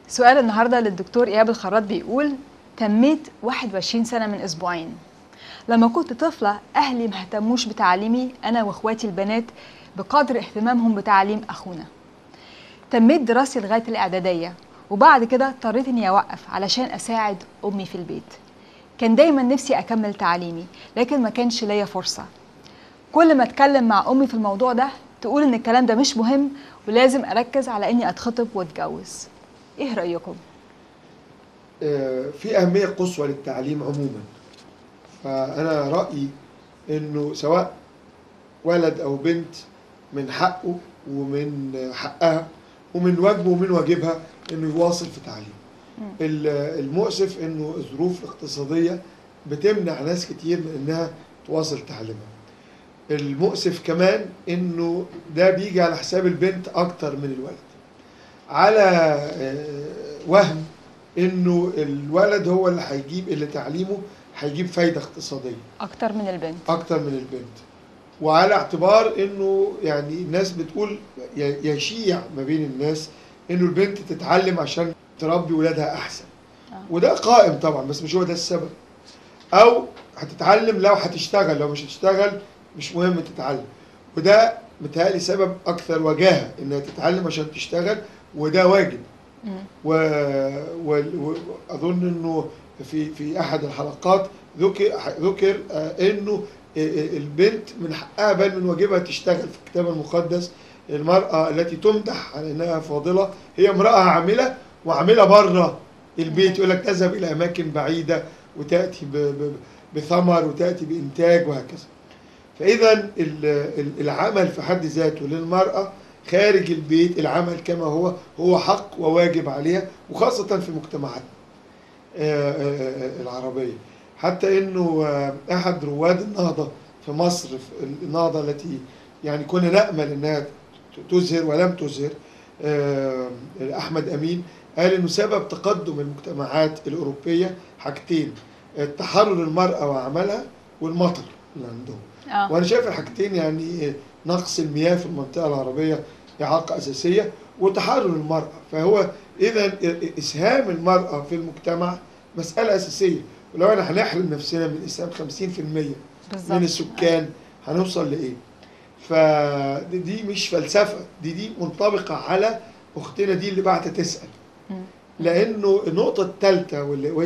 سؤال النهارده للدكتور ايهاب الخراط بيقول تميت 21 سنه من اسبوعين لما كنت طفله اهلي ما اهتموش بتعليمي انا واخواتي البنات بقدر اهتمامهم بتعليم اخونا تميت دراستي لغايه الاعداديه وبعد كده اضطريت اني اوقف علشان اساعد امي في البيت كان دايما نفسي اكمل تعليمي لكن ما كانش ليا فرصه كل ما اتكلم مع امي في الموضوع ده تقول ان الكلام ده مش مهم ولازم اركز على اني اتخطب واتجوز ايه رايكم آه، في أهمية قصوى للتعليم عموما فأنا رأيي إنه سواء ولد أو بنت من حقه ومن حقها ومن واجبه ومن واجبها إنه يواصل في تعليمه ال- المؤسف إنه الظروف الاقتصادية بتمنع ناس كتير من إنها تواصل تعليمها المؤسف كمان إنه ده بيجي على حساب البنت أكتر من الولد على آه، وهم انه الولد هو اللي هيجيب اللي تعليمه هيجيب فايده اقتصاديه اكتر من البنت اكتر من البنت وعلى اعتبار انه يعني الناس بتقول ي- يشيع ما بين الناس انه البنت تتعلم عشان تربي ولادها احسن آه. وده قائم طبعا بس مش هو ده السبب او هتتعلم لو هتشتغل لو مش هتشتغل مش مهم تتعلم وده متهيألي سبب اكثر وجاهه انها تتعلم عشان تشتغل وده واجب مم. واظن انه في في احد الحلقات ذكر ذكر آه، انه آه، آه، البنت من حقها بل من واجبها تشتغل في الكتاب المقدس المراه التي تمدح على انها فاضله هي امراه عامله وعامله بره البيت يقول لك تذهب الى اماكن بعيده وتاتي ب- ب- بثمر وتاتي بانتاج وهكذا فاذا ال- ال- العمل في حد ذاته للمراه خارج البيت العمل كما هو هو حق وواجب عليها وخاصة في مجتمعاتنا آه، آه، آه، العربية حتى انه آه، احد رواد النهضة في مصر في النهضة التي يعني كنا نأمل انها تزهر ولم تزهر آه، احمد امين قال انه سبب تقدم المجتمعات الاوروبية حاجتين تحرر المرأة وعملها والمطر اللي عندهم اه وانا شايف الحاجتين يعني نقص المياه في المنطقه العربيه اعاقه اساسيه وتحرر المراه فهو اذا اسهام المراه في المجتمع مساله اساسيه ولو انا هنحرم نفسنا من اسهام 50% بالظبط من السكان هنوصل لايه؟ فدي مش فلسفه دي دي منطبقه على اختنا دي اللي بعتت تسال مم. لانه النقطه الثالثه واللي وهي